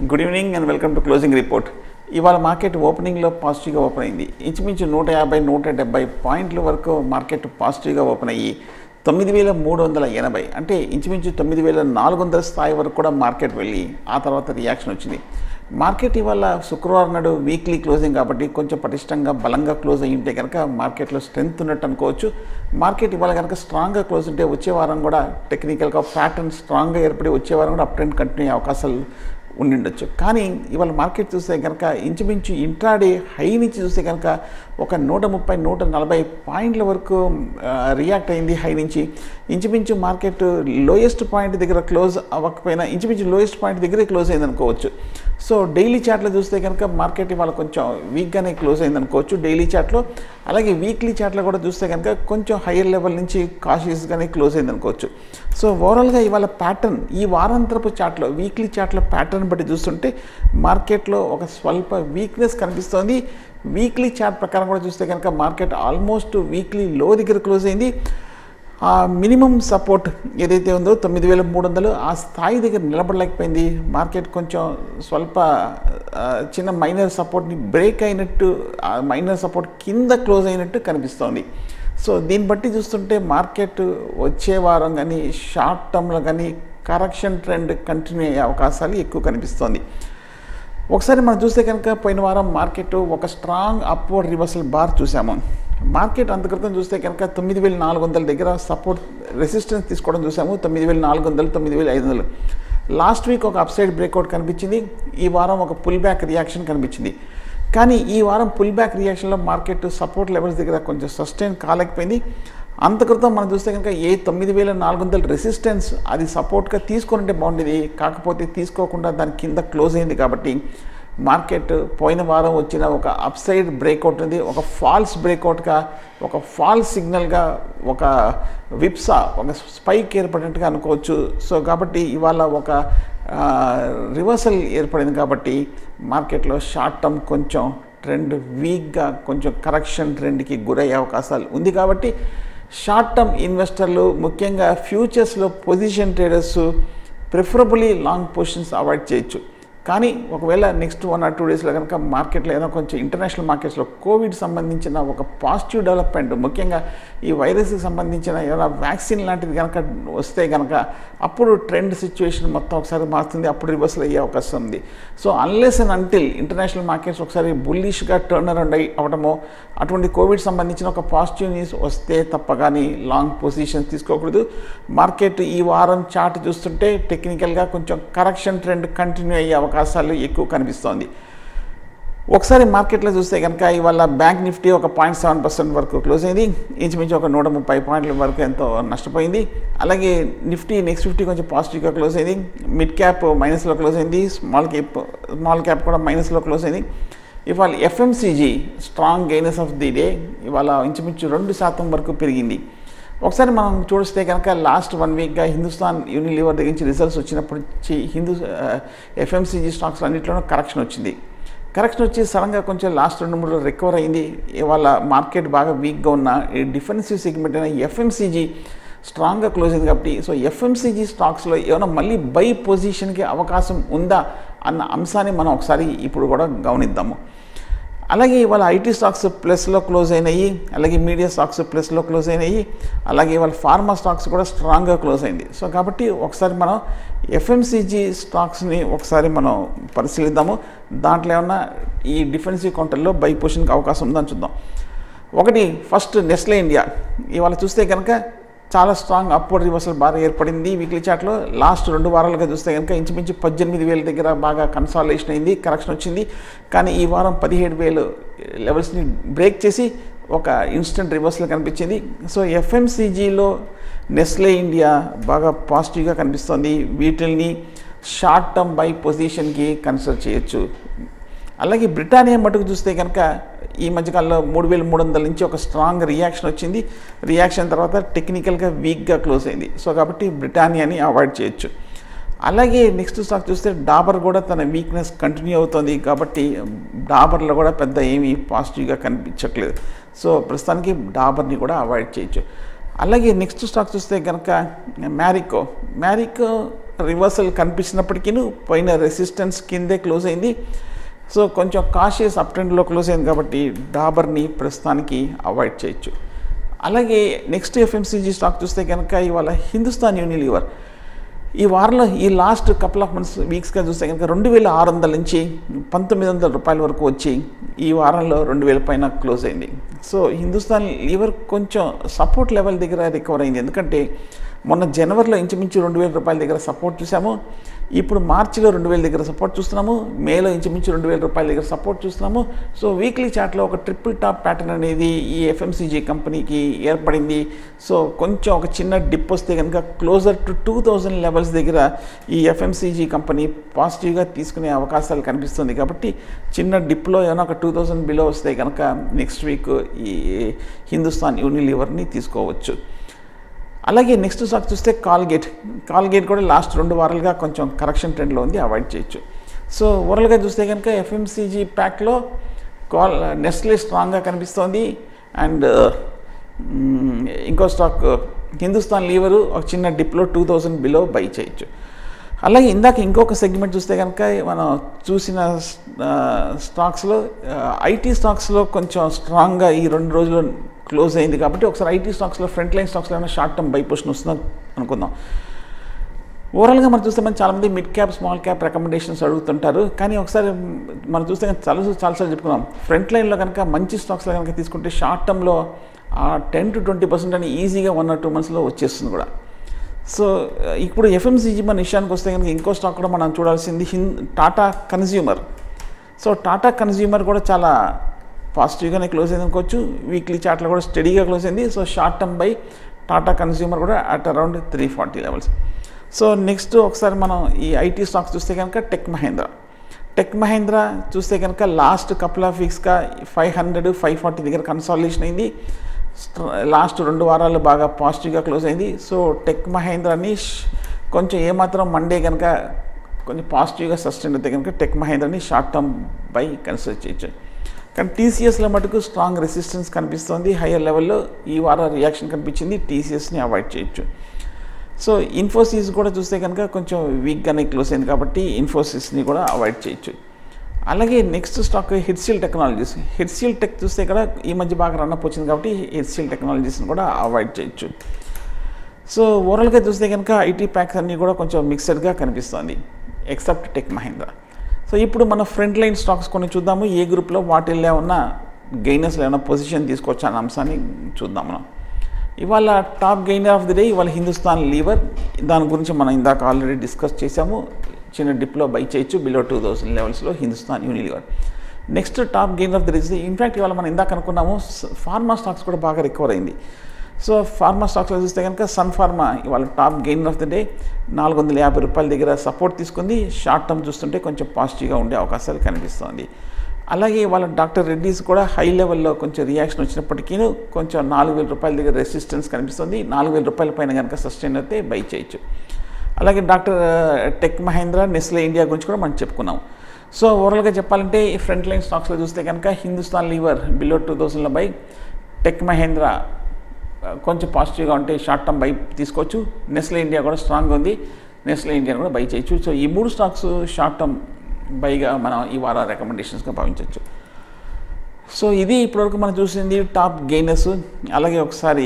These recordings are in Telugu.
good evening and welcome to closing report ఇవాళ మార్కెట్ ఓపెనింగ్లో పాజిటివ్గా ఓపెన్ అయింది ఇంచుమించు నూట యాభై నూట డెబ్బై పాయింట్ల వరకు మార్కెట్ పాజిటివ్గా ఓపెన్ అయ్యి తొమ్మిది వేల మూడు వందల ఎనభై అంటే ఇంచుమించు తొమ్మిది వేల నాలుగు వందల స్థాయి వరకు కూడా మార్కెట్ వెళ్ళి ఆ తర్వాత రియాక్షన్ వచ్చింది మార్కెట్ ఇవాళ శుక్రవారం నాడు వీక్లీ క్లోజింగ్ కాబట్టి కొంచెం పటిష్టంగా బలంగా క్లోజ్ అయ్యి ఉంటే కనుక మార్కెట్లో స్ట్రెంత్ ఉన్నట్టు అనుకోవచ్చు మార్కెట్ ఇవాళ కనుక స్ట్రాంగ్గా క్లోజ్ ఉంటే వచ్చే వారం కూడా టెక్నికల్గా ప్యాటర్న్ స్ట్రాంగ్గా ఏర్పడి వచ్చే వారం కూడా అప్ ట్రెండ్ కంటిన్యూ అయ్యే అవకాశాలు ఉండిండొచ్చు కానీ ఇవాళ మార్కెట్ చూస్తే కనుక ఇంచుమించు ఇంట్రాడే హై నుంచి చూస్తే కనుక ఒక నూట ముప్పై నూట నలభై పాయింట్ల వరకు రియాక్ట్ అయింది హై నుంచి ఇంచుమించు మార్కెట్ లోయెస్ట్ పాయింట్ దగ్గర క్లోజ్ అవ్వకపోయినా ఇంచుమించు లోయెస్ట్ పాయింట్ దగ్గరే క్లోజ్ అయింది అనుకోవచ్చు సో డైలీ చార్ట్లో చూస్తే కనుక మార్కెట్ ఇవాళ కొంచెం వీక్గానే క్లోజ్ అయింది అనుకోవచ్చు డైలీ చార్ట్లో అలాగే వీక్లీ చార్ట్లో కూడా చూస్తే కనుక కొంచెం హయ్యర్ లెవెల్ నుంచి కాషియస్గానే క్లోజ్ అయింది అనుకోవచ్చు సో ఓవరాల్గా ఇవాళ ప్యాటర్న్ ఈ వారాంతరపు చార్ట్లో వీక్లీ చార్ట్లో ప్యాటర్న్ బట్టి చూస్తుంటే మార్కెట్లో ఒక స్వల్ప వీక్నెస్ కనిపిస్తోంది వీక్లీ చార్ట్ ప్రకారం కూడా చూస్తే కనుక మార్కెట్ ఆల్మోస్ట్ వీక్లీ లో దగ్గర క్లోజ్ అయింది ఆ మినిమం సపోర్ట్ ఏదైతే ఉందో తొమ్మిది వేల మూడు వందలు ఆ స్థాయి దగ్గర నిలబడలేకపోయింది మార్కెట్ కొంచెం స్వల్ప ఆ, చిన్న మైనర్ సపోర్ట్ని బ్రేక్ అయినట్టు ఆ మైనర్ సపోర్ట్ కింద క్లోజ్ అయినట్టు కనిపిస్తోంది సో దీన్ని బట్టి చూస్తుంటే మార్కెట్ వచ్చే వారం కానీ షార్ట్ టర్మ్లో కానీ కరెక్షన్ ట్రెండ్ కంటిన్యూ అయ్యే అవకాశాలు ఎక్కువ కనిపిస్తోంది ఒకసారి మనం చూస్తే కనుక పోయిన వారం మార్కెట్ ఒక స్ట్రాంగ్ అప్వర్డ్ రివర్సల్ బార్ చూసాము మార్కెట్ అంత క్రితం చూస్తే కనుక తొమ్మిది వేల నాలుగు వందల దగ్గర సపోర్ట్ రెసిస్టెన్స్ తీసుకోవడం చూసాము తొమ్మిది వేల నాలుగు వందలు తొమ్మిది వేల ఐదు వందలు లాస్ట్ వీక్ ఒక అప్సైడ్ బ్రేక్అవుట్ కనిపించింది ఈ వారం ఒక పుల్ బ్యాక్ రియాక్షన్ కనిపించింది కానీ ఈ వారం పుల్ బ్యాక్ రియాక్షన్లో మార్కెట్ సపోర్ట్ లెవెల్స్ దగ్గర కొంచెం సస్టైన్ కాలేకపోయింది అంత క్రితం మనం చూస్తే కనుక ఏ తొమ్మిది వేల నాలుగు వందల రెసిస్టెన్స్ అది సపోర్ట్గా తీసుకొని ఉంటే బాగుండేది కాకపోతే తీసుకోకుండా దాని కింద క్లోజ్ అయింది కాబట్టి మార్కెట్ పోయిన వారం వచ్చిన ఒక అప్సైడ్ బ్రేక్అవుట్ ఉంది ఒక ఫాల్స్ బ్రేక్అవుట్గా ఒక ఫాల్స్ సిగ్నల్గా ఒక విప్సా ఒక స్పైక్ ఏర్పడినట్టుగా అనుకోవచ్చు సో కాబట్టి ఇవాళ ఒక రివర్సల్ ఏర్పడింది కాబట్టి మార్కెట్లో షార్ట్ టర్మ్ కొంచెం ట్రెండ్ వీక్గా కొంచెం కరెక్షన్ ట్రెండ్కి గురయ్యే అవకాశాలు ఉంది కాబట్టి షార్ట్ టర్మ్ ఇన్వెస్టర్లు ముఖ్యంగా ఫ్యూచర్స్లో position traders preferably long positions avoid చేయొచ్చు కానీ ఒకవేళ నెక్స్ట్ వన్ ఆర్ టూ డేస్లో కనుక మార్కెట్లో ఏదైనా కొంచెం ఇంటర్నేషనల్ మార్కెట్స్లో కోవిడ్ సంబంధించిన ఒక పాజిటివ్ డెవలప్మెంట్ ముఖ్యంగా ఈ వైరస్కి సంబంధించిన ఏదైనా వ్యాక్సిన్ లాంటిది కనుక వస్తే కనుక అప్పుడు ట్రెండ్ సిచ్యువేషన్ మొత్తం ఒకసారి మారుతుంది అప్పుడు రివర్సల్ అయ్యే అవకాశం ఉంది so unless and until international markets ఒకసారి బుల్లిష్గా టర్న్ అరౌండ్ అయ్యి అవడమో అటువంటి కోవిడ్ సంబంధించిన ఒక పాజిటివ్ న్యూస్ వస్తే తప్ప కానీ లాంగ్ పొజిషన్స్ తీసుకోకూడదు మార్కెట్ ఈ వారం చార్ట్ చూస్తుంటే టెక్నికల్గా కొంచెం కరెక్షన్ ట్రెండ్ కంటిన్యూ అయ్యే అవకాశాలు ఎక్కువ కనిపిస్తోంది ఒకసారి మార్కెట్లో చూస్తే కనుక ఇవాళ బ్యాంక్ నిఫ్టీ ఒక పాయింట్ సెవెన్ పర్సెంట్ వరకు క్లోజ్ అయింది ఇంచుమించు ఒక నూట ముప్పై పాయింట్ల వరకు ఎంతో నష్టపోయింది అలాగే నిఫ్టీ నెక్స్ట్ ఫిఫ్టీ కొంచెం పాజిటివ్గా క్లోజ్ అయింది మిడ్ క్యాప్ మైనస్లో క్లోజ్ అయింది స్మాల్ క్యాప్ స్మాల్ క్యాప్ కూడా మైనస్లో క్లోజ్ అయింది ఇవాళ FMCG strong gainers of the day ఇవాళ ఇంచుమించు రెండు శాతం వరకు పెరిగింది ఒకసారి మనం చూస్తే కనుక లాస్ట్ వన్ వీక్గా హిందుస్థాన్ యూనిలివర్ దగ్గర నుంచి రిజల్ట్స్ వచ్చినప్పటి నుంచి హిందూ ఎఫ్ఎంసీజీ స్టాక్స్ అన్నింటిలోనూ కరెక్షన్ వచ్చింది కరెక్షన్ వచ్చి సడన్గా కొంచెం లాస్ట్ రెండు మూడు రికవర్ అయింది ఇవాళ మార్కెట్ బాగా వీక్గా ఉన్న ఈ డిఫెన్సివ్ సెగ్మెంట్ అయిన ఎఫ్ఎంసీజీ స్ట్రాంగ్గా క్లోజ్ అయింది కాబట్టి సో ఎఫ్ఎంసీజీ స్టాక్స్లో ఏమైనా మళ్ళీ బై పొజిషన్కి అవకాశం ఉందా అన్న అంశాన్ని మనం ఒకసారి ఇప్పుడు కూడా గమనిద్దాము అలాగే ఇవాళ ఐటీ స్టాక్స్ ప్లస్లో క్లోజ్ అయినాయి అలాగే మీడియా స్టాక్స్ ప్లస్లో క్లోజ్ అయినాయి అలాగే ఇవాళ ఫార్మా స్టాక్స్ కూడా స్ట్రాంగ్గా క్లోజ్ అయింది సో కాబట్టి ఒకసారి మనం ఎఫ్ఎంసీజీ స్టాక్స్ని ఒకసారి మనం పరిశీలిద్దాము దాంట్లో ఏమన్నా ఈ డిఫెన్సివ్ కౌంటర్లో బై పొజిషన్కి అవకాశం ఉందని చూద్దాం ఒకటి ఫస్ట్ నెస్లే ఇండియా ఇవాళ చూస్తే కనుక చాలా స్ట్రాంగ్ అప్వర్డ్ రివర్సల్ బాగా ఏర్పడింది వీక్లీ చార్ట్లో లాస్ట్ రెండు వారాలుగా చూస్తే కనుక ఇంచుమించు పద్దెనిమిది వేల దగ్గర బాగా కన్సాలేషన్ అయింది కరెక్షన్ వచ్చింది కానీ ఈ వారం పదిహేడు వేలు లెవెల్స్ని బ్రేక్ చేసి ఒక ఇన్స్టెంట్ రివర్సల్ కనిపించింది సో ఎఫ్ఎంసీజీలో నెస్లే ఇండియా బాగా పాజిటివ్గా కనిపిస్తుంది వీటిల్ని షార్ట్ టర్మ్ బై పొజిషన్కి కన్సిడర్ చేయొచ్చు అలాగే బ్రిటానియా మటుకు చూస్తే కనుక ఈ మధ్యకాలంలో మూడు వేల మూడు వందల నుంచి ఒక స్ట్రాంగ్ రియాక్షన్ వచ్చింది రియాక్షన్ తర్వాత టెక్నికల్గా వీక్గా క్లోజ్ అయింది సో కాబట్టి బ్రిటానియాని అవాయిడ్ చేయొచ్చు అలాగే నెక్స్ట్ స్టాక్ చూస్తే డాబర్ కూడా తన వీక్నెస్ కంటిన్యూ అవుతుంది కాబట్టి డాబర్లో కూడా పెద్ద ఏమీ పాజిటివ్గా కనిపించట్లేదు సో ప్రస్తుతానికి డాబర్ని కూడా అవాయిడ్ చేయొచ్చు అలాగే నెక్స్ట్ స్టాక్ చూస్తే కనుక మ్యారికో మ్యారికో రివర్సల్ కనిపించినప్పటికీ పైన రెసిస్టెన్స్ కిందే క్లోజ్ అయింది సో కొంచెం కాషియస్ అప్ ట్రెండ్లో క్లోజ్ అయింది కాబట్టి డాబర్ని ప్రస్తుతానికి అవాయిడ్ చేయొచ్చు అలాగే నెక్స్ట్ ఎఫ్ఎంసీజీ స్టాక్ చూస్తే కనుక ఇవాళ హిందుస్థాన్ యూనిలీవర్ ఈ వారంలో ఈ లాస్ట్ కపుల్ ఆఫ్ మంత్స్ వీక్స్గా చూస్తే కనుక రెండు వేల ఆరు వందల నుంచి పంతొమ్మిది వందల రూపాయల వరకు వచ్చి ఈ వారంలో రెండు వేల పైన క్లోజ్ అయింది సో హిందుస్థాన్ లీవర్ కొంచెం సపోర్ట్ లెవెల్ దగ్గర రికవర్ అయింది ఎందుకంటే మొన్న జనవరిలో ఇంచుమించు రెండు వేల రూపాయల దగ్గర సపోర్ట్ చూసాము ఇప్పుడు మార్చిలో రెండు వేల దగ్గర సపోర్ట్ చూస్తున్నాము మేలో ఇంచుమించు రెండు వేల రూపాయల దగ్గర సపోర్ట్ చూస్తున్నాము సో వీక్లీ చార్ట్లో ఒక ట్రిపుల్ టాప్ ప్యాటర్న్ అనేది ఈ ఎఫ్ఎంసీజీ కంపెనీకి ఏర్పడింది సో కొంచెం ఒక చిన్న డిప్ వస్తే కనుక closer to two thousand levels దగ్గర ఈ ఎఫ్ఎంసీజీ కంపెనీ పాజిటివ్గా తీసుకునే అవకాశాలు కనిపిస్తుంది కాబట్టి చిన్న డిప్లో ఏమైనా ఒక టూ థౌజండ్ బిలో వస్తే కనుక నెక్స్ట్ వీక్ ఈ హిందుస్థాన్ యూనిలీవర్ని తీసుకోవచ్చు అలాగే నెక్స్ట్ స్టాక్ చూస్తే కాల్గేట్ కాల్గేట్ కూడా లాస్ట్ రెండు వారాలుగా కొంచెం కరెక్షన్ ట్రెండ్లో ఉంది అవాయిడ్ చేయొచ్చు సో ఓవరాల్గా చూస్తే కనుక ఎఫ్ఎంసీజీ ప్యాక్లో కాల్ నెస్లే స్ట్రాంగ్గా కనిపిస్తోంది అండ్ ఇంకో స్టాక్ హిందుస్థాన్ లీవరు ఒక చిన్న డిప్లో టూ థౌజండ్ బిలో బై చేయొచ్చు అలాగే ఇందాక ఇంకొక సెగ్మెంట్ చూస్తే కనుక మనం చూసిన స్టాక్స్లో ఐటీ స్టాక్స్లో కొంచెం స్ట్రాంగ్గా ఈ రెండు రోజులు క్లోజ్ అయింది కాబట్టి ఒకసారి ఐటీ స్టాక్స్లో ఫ్రంట్ లైన్ స్టాక్స్లో ఏమైనా షార్ట్ టర్మ్ బై పొజిషన్ వస్తుందని అనుకుందాం ఓవరాల్గా మనం చూస్తే మనం చాలామంది mid cap small cap recommendations అడుగుతుంటారు కానీ ఒకసారి మనం చూస్తే కనుక చాలా చాలాసార్లు చెప్పుకున్నాం ఫ్రంట్ లైన్లో కనుక మంచి స్టాక్స్లో కనుక తీసుకుంటే షార్ట్ టర్మ్లో ఆ టెన్ టు ట్వంటీ పర్సెంట్ అని ఈజీగా వన్ ఆర్ టూ మంత్స్లో వచ్చేస్తుంది కూడా సో ఇప్పుడు ఎఫ్ఎంసీజీ మన విషయానికి వస్తే కనుక ఇంకో స్టాక్ కూడా మనం చూడాల్సింది హిన్ Tata consumer so Tata consumer కూడా చాలా పాజిటివ్గానే క్లోజ్ అయింది అనుకోవచ్చు వీక్లీ చార్ట్లో కూడా స్టడీగా క్లోజ్ అయింది so short term buy Tata consumer కూడా at around three forty levels so next ఒకసారి మనం ఈ ఐటీ స్టాక్స్ చూస్తే కనుక టెక్ మహేంద్ర టెక్ మహేంద్ర చూస్తే కనుక లాస్ట్ కపుల్ ఆఫ్ వీక్స్గా ఫైవ్ హండ్రెడ్ ఫైవ్ ఫార్టీ దగ్గర కన్సాలిడేషన్ అయింది లాస్ట్ రెండు వారాలు బాగా పాజిటివ్గా క్లోజ్ అయింది సో టెక్ మహేంద్రని కొంచెం ఏమాత్రం మండే కనుక కొంచెం పాజిటివ్గా సస్టైన్ అయితే కనుక టెక్ మహేంద్రని షార్ట్ టర్మ్ బై కన్సిడర్ చేయొచ్చు కానీ టీసీఎస్లో మటుకు స్ట్రాంగ్ రెసిస్టెన్స్ కనిపిస్తుంది హయ్యర్ లెవెల్లో ఈ వారం రియాక్షన్ కనిపించింది టీసీఎస్ని అవాయిడ్ చేయొచ్చు సో ఇన్ఫోసిస్ కూడా చూస్తే కనుక కొంచెం వీక్గానే క్లోజ్ అయింది కాబట్టి ఇన్ఫోసిస్ని కూడా అవాయిడ్ చేయొచ్చు అలాగే నెక్స్ట్ స్టాక్ హెడ్సిల్ టెక్నాలజీస్ హెడ్సిల్ టెక్ చూస్తే ఇక్కడ ఈ మధ్య బాగా రన్అప్ వచ్చింది కాబట్టి హెడ్సిల్ టెక్నాలజీస్ని కూడా అవాయిడ్ చేయొచ్చు సో ఓవరాల్గా చూస్తే కనుక ఐటీ ప్యాక్స్ అన్నీ కూడా కొంచెం మిక్సడ్గా కనిపిస్తుంది ఎక్సెప్ట్ టెక్ మహీంద్రా సో ఇప్పుడు మన ఫ్రంట్ లైన్ స్టాక్స్ కొన్ని చూద్దాము ఏ గ్రూప్లో వాటిల్లో ఉన్న గెయినర్స్లో ఏమైనా పొజిషన్ తీసుకోవచ్చు అనే అంశాన్ని చూద్దాం మనం ఇవాళ top gainer of the day ఇవాళ హిందుస్థాన్ లీవర్ దాని గురించి మనం ఇందాక ఆల్రెడీ డిస్కస్ చేసాము చిన్న డిప్లో బై చేయొచ్చు బిలో టూ థౌసండ్ లెవెల్స్లో Hindustan Unilever next top gainer of the day in fact ఇవాళ మనం ఇందాక అనుకున్నాము ఫార్మా స్టాక్స్ కూడా బాగా రికవర్ అయింది సో ఫార్మా స్టాక్స్లో చూస్తే కనుక సన్ ఫార్మా ఇవాళ top gainer of the day నాలుగు వందల యాభై రూపాయల దగ్గర సపోర్ట్ తీసుకుంది షార్ట్ టర్మ్ చూస్తుంటే కొంచెం పాజిటివ్గా ఉండే అవకాశాలు కనిపిస్తుంది అలాగే వాళ్ళ డాక్టర్ రెడ్డీస్ కూడా హై లెవెల్లో కొంచెం రియాక్షన్ వచ్చినప్పటికీ కొంచెం నాలుగు వేల రూపాయల దగ్గర రెసిస్టెన్స్ కనిపిస్తుంది నాలుగు వేల రూపాయల పైన కనుక సస్టైన్ అయితే బై చేయొచ్చు అలాగే doctor tech Mahindra Nestle India గురించి కూడా మనం చెప్పుకున్నాం సో ఓవరాల్గా చెప్పాలంటే ఈ ఫ్రంట్ లైన్ స్టాక్స్లో చూస్తే కనుక హిందుస్థాన్ లీవర్ బిలో టూ థౌసండ్లో బై టెక్ మహేంద్ర కొంచెం పాజిటివ్గా ఉంటే షార్ట్ టర్మ్ బై తీసుకోవచ్చు నెస్లే ఇండియా కూడా స్ట్రాంగ్ ఉంది నెస్లే ఇండియా కూడా బై చేయొచ్చు సో ఈ మూడు స్టాక్స్ షార్ట్ టర్మ్ బైగా మనం ఈ వార రికమెండేషన్స్గా భావించవచ్చు సో ఇది ఇప్పటివరకు మనం చూసింది టాప్ గెయినర్స్ అలాగే ఒకసారి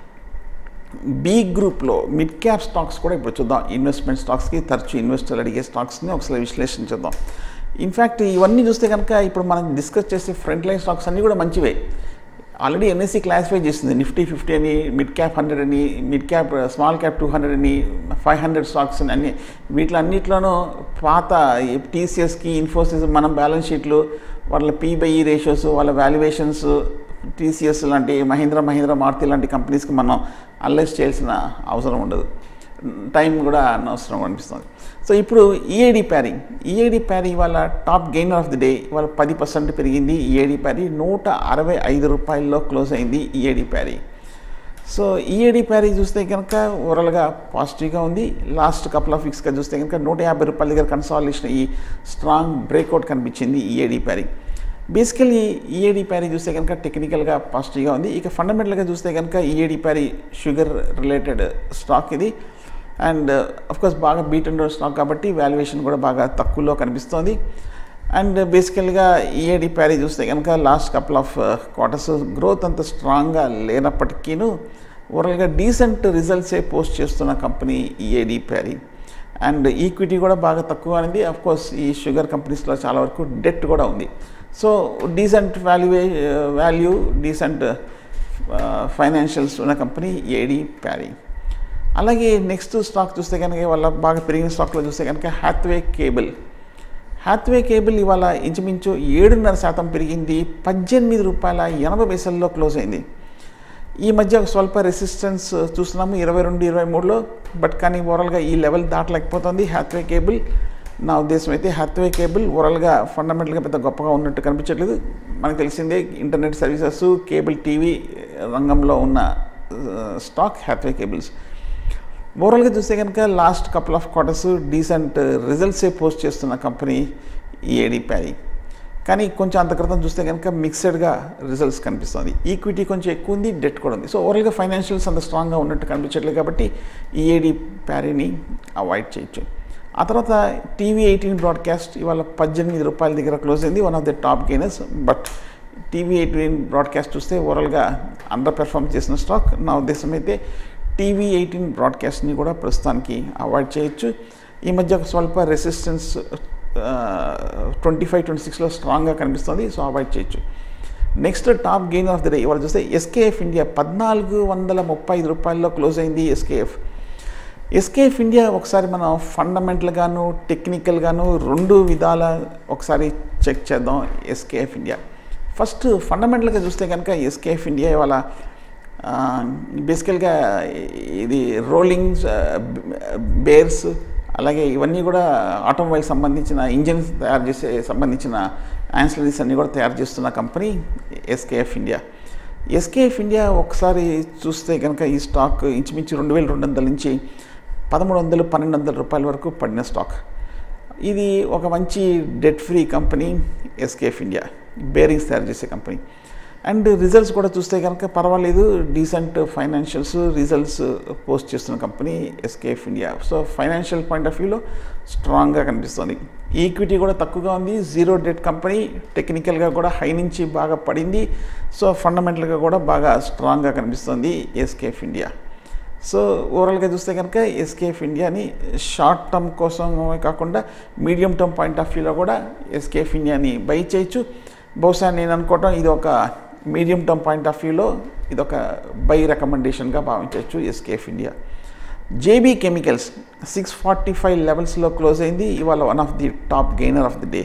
బి గ్రూప్లో మిడ్ క్యాప్ స్టాక్స్ కూడా ఇప్పుడు చూద్దాం ఇన్వెస్ట్మెంట్ స్టాక్స్కి తరచు ఇన్వెస్టర్లు అడిగే స్టాక్స్ని ఒకసారి విశ్లేషించుద్దాం ఇన్ఫ్యాక్ట్ ఇవన్నీ చూస్తే కనుక ఇప్పుడు మనం డిస్కస్ చేసే ఫ్రంట్ లైన్ స్టాక్స్ అన్నీ కూడా మంచివే ఆల్రెడీ ఎన్ఎస్సి క్లాసిఫై చేసింది నిఫ్టీ ఫిఫ్టీ అని మిడ్ క్యాప్ హండ్రెడ్ అని mid cap small cap two hundred అని ఫైవ్ హండ్రెడ్ స్టాక్స్ అని అన్ని వీటిలో అన్నిట్లోనూ పాత టీసీఎస్కి ఇన్ఫోసిస్ మనం బ్యాలెన్స్ షీట్లు వాళ్ళ పీబైఈ రేషియోస్ వాళ్ళ వాల్యుయేషన్స్ టీసీఎస్ లాంటి మహీంద్ర మహీంద్ర మారుతి లాంటి కంపెనీస్కి మనం అనలైజ్ చేయాల్సిన అవసరం ఉండదు టైం కూడా అనవసరం అనిపిస్తుంది సో ఇప్పుడు ఈఏడి ప్యారీ ఈఏడి ప్యారీ ఇవాళ top gainer of the day ఇవాళ పది పర్సెంట్ పెరిగింది ఈఏడి ప్యారీ నూట అరవై ఐదు రూపాయల్లో క్లోజ్ అయింది EID Parry so EID Parry చూస్తే కనుక ఓవరాల్గా పాజిటివ్గా ఉంది లాస్ట్ కపుల్ ఆఫ్ వీక్స్గా చూస్తే కనుక నూట యాభై రూపాయల దగ్గర కన్సాలిడేషన్ అయ్యి స్ట్రాంగ్ బ్రేక్అవుట్ కనిపించింది EID Parry basically EID Parry చూస్తే కనుక టెక్నికల్గా పాజిటివ్గా ఉంది ఇక ఫండమెంటల్గా చూస్తే కనుక EID Parry sugar related stock ఇది అండ్ కోర్స్ బాగా బీట్ అండ్ స్టాక్ కాబట్టి వాల్యుయేషన్ కూడా బాగా తక్కువలో కనిపిస్తోంది అండ్ బేసికల్గా ఈఏడి ప్యారీ చూస్తే కనుక last couple of quarters growth అంత స్ట్రాంగ్గా లేనప్పటికీను ఓవరాల్గా డీసెంట్ రిజల్ట్సే పోస్ట్ చేస్తున్న company EID Parry and equity కూడా బాగా తక్కువ అనేది కోర్స్ ఈ షుగర్ కంపెనీస్లో చాలా వరకు డెట్ కూడా ఉంది సో డీసెంట్ వాల్యువే వాల్యూ డీసెంట్ ఫైనాన్షియల్స్ ఉన్న కంపెనీ ఏడి ప్యారీ అలాగే నెక్స్ట్ స్టాక్ చూస్తే కనుక వాళ్ళ బాగా పెరిగిన స్టాక్లో చూస్తే కనుక హ్యాత్వే కేబుల్ హ్యాత్వే కేబుల్ ఇవాళ ఇంచుమించు ఏడున్నర శాతం పెరిగింది పద్దెనిమిది రూపాయల ఎనభై పైసల్లో క్లోజ్ అయింది ఈ మధ్య ఒక స్వల్ప రెసిస్టెన్స్ చూస్తున్నాము ఇరవై రెండు ఇరవై మూడులో బట్ కానీ ఓవరాల్గా ఈ లెవెల్ దాటలేకపోతుంది హ్యాత్వే కేబుల్ నా ఉద్దేశం అయితే హ్యాత్వే కేబుల్ ఓవరాల్గా ఫండమెంటల్గా పెద్ద గొప్పగా ఉన్నట్టు కనిపించట్లేదు మనకు తెలిసిందే ఇంటర్నెట్ సర్వీసెస్ కేబుల్ టీవీ రంగంలో ఉన్న స్టాక్ హ్యాత్వే కేబుల్స్ ఓవరాల్గా చూస్తే కనుక last couple of quarters decent రిజల్ట్సే పోస్ట్ చేస్తున్న కంపెనీ ఈఏడి ప్యారీ కానీ కొంచెం అంత క్రితం చూస్తే కనుక మిక్సెడ్గా రిజల్ట్స్ కనిపిస్తుంది ఈక్విటీ కొంచెం ఎక్కువ ఉంది డెట్ కూడా ఉంది సో ఓవరాల్గా ఫైనాన్షియల్స్ అంత స్ట్రాంగ్గా ఉన్నట్టు కనిపించట్లేదు కాబట్టి ఈఏడి ప్యారీని అవాయిడ్ చేయొచ్చు ఆ తర్వాత టీవీ ఎయిటీన్ బ్రాడ్కాస్ట్ ఇవాళ పద్దెనిమిది రూపాయల దగ్గర క్లోజ్ అయింది one of the top gainers but TV eighteen broadcast చూస్తే ఓవరాల్గా అండర్ పెర్ఫామ్ చేసిన స్టాక్ నా ఉద్దేశం అయితే టీవీ ఎయిటీన్ బ్రాడ్కాస్ట్ని కూడా ప్రస్తుతానికి అవాయిడ్ చేయొచ్చు ఈ మధ్య ఒక స్వల్ప రెసిస్టెన్స్ ట్వంటీ ఫైవ్ ట్వంటీ సిక్స్లో స్ట్రాంగ్గా కనిపిస్తుంది సో అవాయిడ్ చేయొచ్చు next top gain of the day ఇవాళ చూస్తే ఎస్కేఎఫ్ ఇండియా పద్నాలుగు వందల ముప్పై ఐదు రూపాయల్లో క్లోజ్ అయింది ఎస్కేఎఫ్ ఎస్కేఎఫ్ ఇండియా ఒకసారి మనం ఫండమెంటల్గాను టెక్నికల్గాను రెండు విధాల ఒకసారి చెక్ చేద్దాం ఎస్కేఎఫ్ ఇండియా ఫస్ట్ ఫండమెంటల్గా చూస్తే కనుక ఎస్కేఎఫ్ ఇండియా ఇవాళ బేసికల్గా ఇది రోలింగ్స్ బేర్స్ అలాగే ఇవన్నీ కూడా ఆటోమొబైల్ సంబంధించిన ఇంజిన్స్ తయారు చేసే సంబంధించిన యాన్సిలరీస్ అన్నీ కూడా తయారు చేస్తున్న company SKF India SKF India ఒకసారి చూస్తే కనుక ఈ స్టాక్ ఇంచుమించు రెండు వేల రెండు వందల నుంచి పదమూడు వందలు పన్నెండు వందల రూపాయల వరకు పడిన స్టాక్ ఇది ఒక మంచి debt free company SKF India bearings తయారు చేసే కంపెనీ అండ్ రిజల్ట్స్ కూడా చూస్తే కనుక పర్వాలేదు డీసెంట్ ఫైనాన్షియల్స్ రిజల్ట్స్ పోస్ట్ చేస్తున్న company SKF India so financial point of వ్యూలో స్ట్రాంగ్గా కనిపిస్తుంది ఈక్విటీ కూడా తక్కువగా ఉంది జీరో డెట్ కంపెనీ టెక్నికల్గా కూడా హై నుంచి బాగా పడింది సో ఫండమెంటల్గా కూడా బాగా స్ట్రాంగ్గా కనిపిస్తుంది ఎస్కేఎఫ్ ఇండియా సో ఓవరాల్గా చూస్తే కనుక ఎస్కేఎఫ్ ఇండియాని షార్ట్ టర్మ్ కోసమే కాకుండా మీడియం టర్మ్ పాయింట్ ఆఫ్ వ్యూలో కూడా ఎస్కేఎఫ్ ఇండియాని బై చేయొచ్చు బహుశా నేను అనుకోవటం ఇది ఒక మీడియం టర్మ్ పాయింట్ ఆఫ్ వ్యూలో ఇది ఒక బై రికమెండేషన్గా భావించవచ్చు SKF India JB chemicals six forty five లెవెల్స్లో క్లోజ్ అయింది ఇవాళ one of the top gainer of the day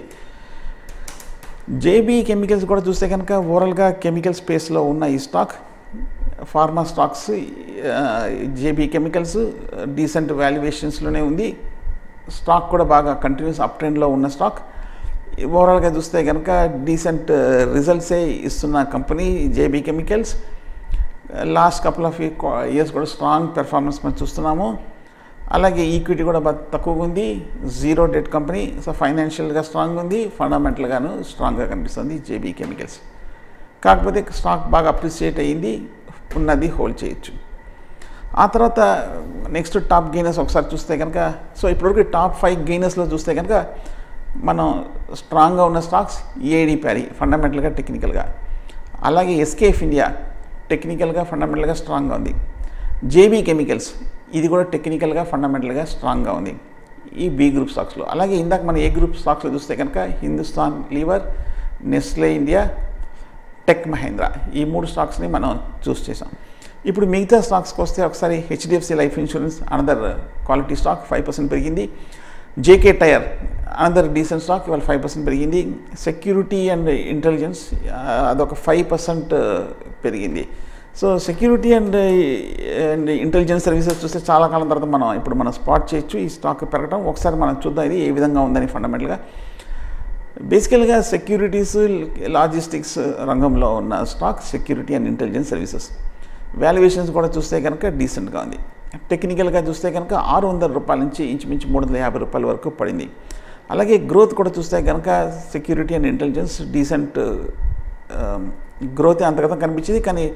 JB chemicals కూడా చూస్తే కనుక ఓవరాల్గా కెమికల్ స్పేస్లో ఉన్న ఈ stock pharma stocks JB chemicals decent వాల్యుయేషన్స్లోనే ఉంది స్టాక్ కూడా బాగా కంటిన్యూస్ అప్ ట్రెండ్లో ఉన్న స్టాక్ ఓవరాల్గా చూస్తే కనుక డీసెంట్ రిజల్ట్సే ఇస్తున్న company JB chemicals last couple of years కూడా స్ట్రాంగ్ పెర్ఫార్మెన్స్ మనం చూస్తున్నాము అలాగే ఈక్విటీ కూడా బాగా తక్కువగా ఉంది జీరో డెట్ కంపెనీ సో ఫైనాన్షియల్గా స్ట్రాంగ్ ఉంది ఫండమెంటల్గాను స్ట్రాంగ్గా కనిపిస్తుంది జేబీ కెమికల్స్ కాకపోతే స్టాక్ బాగా అప్రిషియేట్ అయ్యింది ఉన్నది హోల్డ్ చేయొచ్చు ఆ తర్వాత నెక్స్ట్ టాప్ గెయినర్స్ ఒకసారి చూస్తే కనుక సో ఇప్పటివరకు టాప్ ఫైవ్ గెయినర్స్లో చూస్తే కనుక మనం స్ట్రాంగ్గా ఉన్న స్టాక్స్ ఏడీ ప్యారీ ఫండమెంటల్గా టెక్నికల్గా అలాగే ఎస్కేఎఫ్ ఇండియా టెక్నికల్గా ఫండమెంటల్గా స్ట్రాంగ్గా ఉంది జేబీ కెమికల్స్ ఇది కూడా టెక్నికల్గా ఫండమెంటల్గా స్ట్రాంగ్గా ఉంది ఈ బి గ్రూప్ స్టాక్స్లో అలాగే ఇందాక మన ఏ గ్రూప్ స్టాక్స్లో చూస్తే కనుక Hindustan lever Nestle India tech Mahindra ఈ మూడు స్టాక్స్ని మనం చూస్ చేసాం ఇప్పుడు మిగతా స్టాక్స్కి వస్తే ఒకసారి HDFC life insurance another quality stock five percent పెరిగింది JK tyre another decent stock ఇవాళ ఫైవ్ పర్సెంట్ పెరిగింది సెక్యూరిటీ అండ్ ఇంటెలిజెన్స్ అదొక ఫైవ్ పర్సెంట్ పెరిగింది so security and and intelligence services చూస్తే చాలా కాలం తర్వాత మనం ఇప్పుడు మనం స్పాట్ చేయొచ్చు ఈ స్టాక్ పెరగడం ఒకసారి మనం చూద్దాం ఇది ఏ విధంగా ఉందని ఫండమెంటల్గా బేసికల్గా సెక్యూరిటీస్ లాజిస్టిక్స్ రంగంలో ఉన్న stock security and intelligence services valuations కూడా చూస్తే కనుక డీసెంట్గా ఉంది టెక్నికల్గా చూస్తే కనుక ఆరు వందల రూపాయల నుంచి ఇంచుమించు మూడు వందల యాభై రూపాయల వరకు పడింది అలాగే గ్రోత్ కూడా చూస్తే కనుక security and intelligence decent growth అంతగతం కనిపించింది కానీ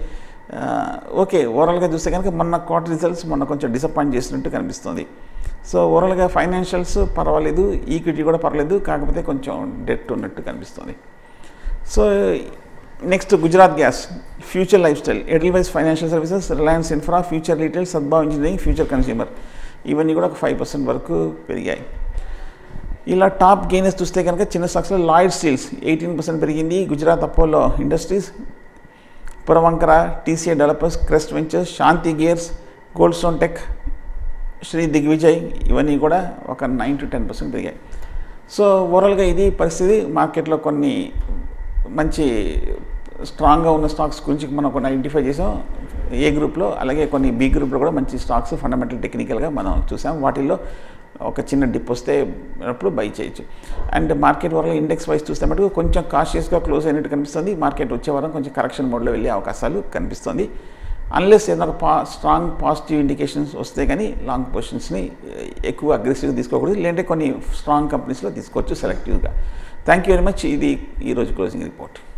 ఆ, ఓకే ఓవరాల్గా చూస్తే కనుక మొన్న క్వార్టర్ రిజల్ట్స్ మొన్న కొంచెం డిసప్పాయింట్ చేసినట్టు కనిపిస్తుంది సో ఓవరాల్గా ఫైనాన్షియల్స్ పర్వాలేదు ఈక్విటీ కూడా పర్వాలేదు కాకపోతే కొంచెం డెట్ ఉన్నట్టు కనిపిస్తుంది so next Gujarat gas future lifestyle Edelweiss financial services Reliance infra future retail Sadbhav engineering future consumer ఇవన్నీ కూడా ఒక ఫైవ్ పర్సెంట్ వరకు పెరిగాయి ఇలా టాప్ గెయినర్స్ చూస్తే కనుక చిన్న స్టాక్స్లో లాయిడ్ స్టీల్స్ ఎయిటీన్ పర్సెంట్ పెరిగింది Gujarat Apollo industries Puravankara TCA developers Crest ventures Shanti gears Goldstone tech Shri Digvijay ఇవన్నీ కూడా ఒక నైన్ టు టెన్ పర్సెంట్ పెరిగాయి సో ఓవరాల్గా ఇది పరిస్థితి మార్కెట్లో కొన్ని మంచి స్ట్రాంగ్గా ఉన్న స్టాక్స్ గురించి మనం కొన్ని ఐడెంటిఫై చేసాం ఏ గ్రూప్లో అలాగే కొన్ని బి గ్రూప్లో కూడా మంచి స్టాక్స్ ఫండమెంటల్ టెక్నికల్గా మనం చూసాం వాటిల్లో ఒక చిన్న డిప్ వస్తే అప్పుడు బై చేయొచ్చు అండ్ మార్కెట్ వరకు ఇండెక్స్ వైజ్ చూస్తే మటుకు కొంచెం కాషియస్గా క్లోజ్ అయినట్టు కనిపిస్తుంది మార్కెట్ వచ్చే వారం కొంచెం కరెక్షన్ మోడ్లో వెళ్ళే అవకాశాలు కనిపిస్తుంది అన్లెస్ ఏదైనా పా స్ట్రాంగ్ పాజిటివ్ ఇండికేషన్స్ వస్తే కానీ లాంగ్ పొజిషన్స్ని ఎక్కువ అగ్రెసివ్గా తీసుకోకూడదు లేదంటే కొన్ని స్ట్రాంగ్ కంపెనీస్లో తీసుకోవచ్చు సెలెక్టివ్గా థ్యాంక్ యూ వెరీ మచ్ ఇది ఈరోజు క్లోజింగ్ రిపోర్ట్